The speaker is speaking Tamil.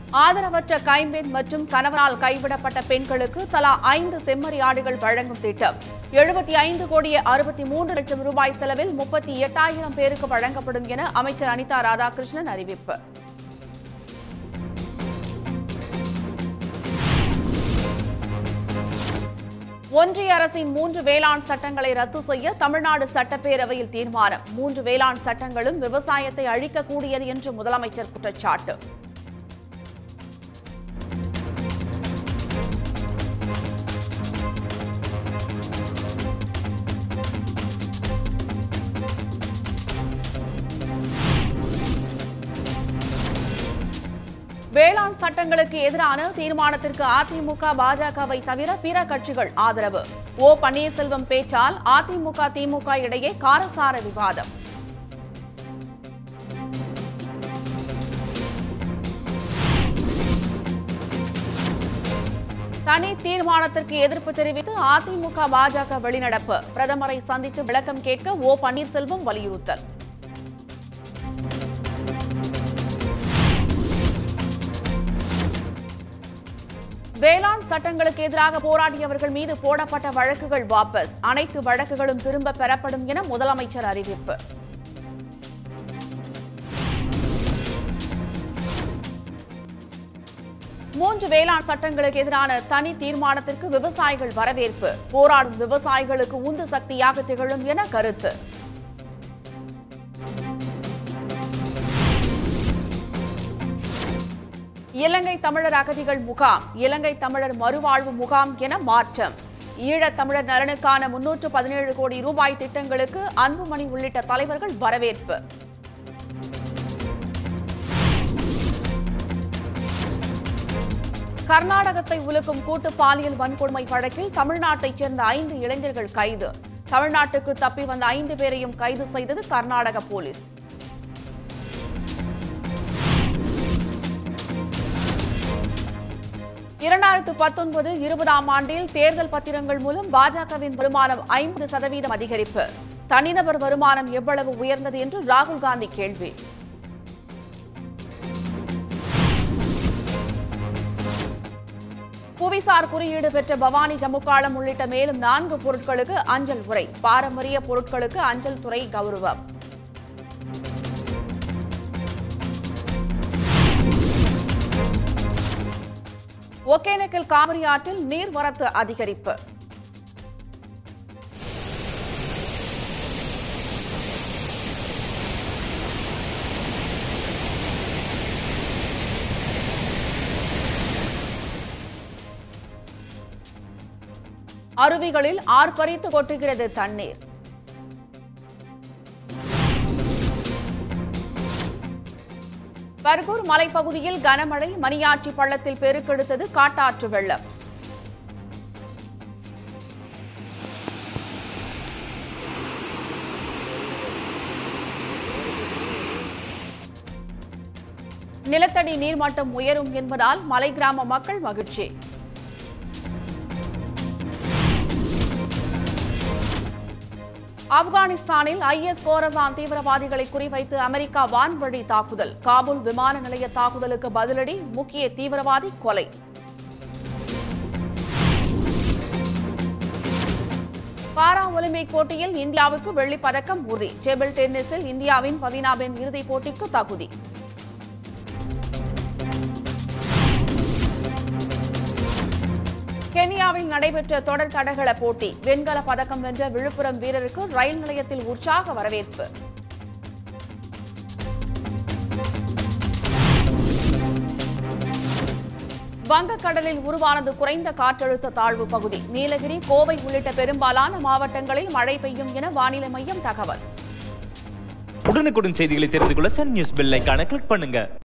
ஆதரவற்ற கைம்பெண் மற்றும் கணவனால் கைவிடப்பட்ட பெண்களுக்கு தலா ஐந்து செம்மறி ஆடுகள் வழங்கும் திட்டம் எழுபத்தி ஐந்து கோடியே அறுபத்தி மூன்று லட்சம் ரூபாய் செலவில் முப்பத்தி எட்டாயிரம் பேருக்கு வழங்கப்படும் என அமைச்சர் அனிதா ராதாகிருஷ்ணன் அறிவிப்பு ஒன்றிய அரசின் மூன்று வேளாண் சட்டங்களை ரத்து செய்ய தமிழ்நாடு சட்டப்பேரவையில் தீர்மானம் மூன்று வேளாண் சட்டங்களும் விவசாயத்தை அழிக்கக்கூடியது என்று முதலமைச்சர் குற்றச்சாட்டு வேளாண் சட்டங்களுக்கு எதிரான தீர்மானத்திற்கு அதிமுக பாஜகவை தவிர பிற கட்சிகள் ஆதரவு ஓ பன்னீர்செல்வம் பேச்சால் அதிமுக திமுக இடையே காரசார விவாதம் தனி தீர்மானத்திற்கு எதிர்ப்பு தெரிவித்து அதிமுக பாஜக வெளிநடப்பு பிரதமரை சந்தித்து விளக்கம் கேட்க ஓ பன்னீர்செல்வம் வலியுறுத்தல் வேளாண் சட்டங்களுக்கு எதிராக போராடியவர்கள் மீது போடப்பட்ட வழக்குகள் வாபஸ் அனைத்து வழக்குகளும் திரும்ப பெறப்படும் என முதலமைச்சர் அறிவிப்பு மூன்று வேளாண் சட்டங்களுக்கு எதிரான தனி தீர்மானத்திற்கு விவசாயிகள் வரவேற்பு போராடும் விவசாயிகளுக்கு உந்து சக்தியாக திகழும் என கருத்து இலங்கை தமிழர் அகதிகள் முகாம் இலங்கை தமிழர் மறுவாழ்வு முகாம் என மாற்றம் ஈழத் தமிழர் நலனுக்கான முன்னூற்று பதினேழு கோடி ரூபாய் திட்டங்களுக்கு அன்புமணி உள்ளிட்ட தலைவர்கள் வரவேற்பு கர்நாடகத்தை உலுக்கும் கூட்டு பாலியல் வன்கொடுமை வழக்கில் தமிழ்நாட்டைச் சேர்ந்த ஐந்து இளைஞர்கள் கைது தமிழ்நாட்டுக்கு தப்பி வந்த ஐந்து பேரையும் கைது செய்தது கர்நாடக போலீஸ் இரண்டாயிரத்து பத்தொன்பது இருபதாம் ஆண்டில் தேர்தல் பத்திரங்கள் மூலம் பாஜகவின் வருமானம் ஐம்பது சதவீதம் அதிகரிப்பு தனிநபர் வருமானம் எவ்வளவு உயர்ந்தது என்று ராகுல் காந்தி கேள்வி புவிசார் குறியீடு பெற்ற பவானி ஜமுக்காளம் உள்ளிட்ட மேலும் நான்கு பொருட்களுக்கு அஞ்சல் உரை பாரம்பரிய பொருட்களுக்கு அஞ்சல் துறை கௌரவம் ஒகேனக்கல் காவிரி ஆற்றில் நீர்வரத்து அதிகரிப்பு அருவிகளில் ஆர்ப்பரித்து கொட்டுகிறது தண்ணீர் பர்கூர் மலைப்பகுதியில் கனமழை மணியாச்சி பள்ளத்தில் பெருக்கெடுத்தது காட்டாற்று வெள்ளம் நிலத்தடி நீர்மட்டம் உயரும் என்பதால் மலை கிராம மக்கள் மகிழ்ச்சி ஆப்கானிஸ்தானில் ஐஎஸ் கோரசான் தீவிரவாதிகளை குறிவைத்து அமெரிக்கா வான்வழி தாக்குதல் காபூல் விமான நிலைய தாக்குதலுக்கு பதிலடி முக்கிய தீவிரவாதி கொலை பாரா ஒலிம்பிக் போட்டியில் இந்தியாவுக்கு வெள்ளிப் பதக்கம் உறுதி டேபிள் டென்னிஸில் இந்தியாவின் பவீனாபென் இறுதிப் போட்டிக்கு தகுதி கென்யாவில் நடைபெற்ற தொடர் தடகள போட்டி வெண்கல பதக்கம் வென்ற விழுப்புரம் வீரருக்கு ரயில் நிலையத்தில் உற்சாக வரவேற்பு வங்கக்கடலில் உருவானது குறைந்த காற்றழுத்த தாழ்வு பகுதி நீலகிரி கோவை உள்ளிட்ட பெரும்பாலான மாவட்டங்களில் மழை பெய்யும் என வானிலை மையம் தகவல் உடனுக்குடன் செய்திகளை தெரிந்து கொள்ள சன் நியூஸ் பெல் ஐகானை கிளிக் பண்ணுங்க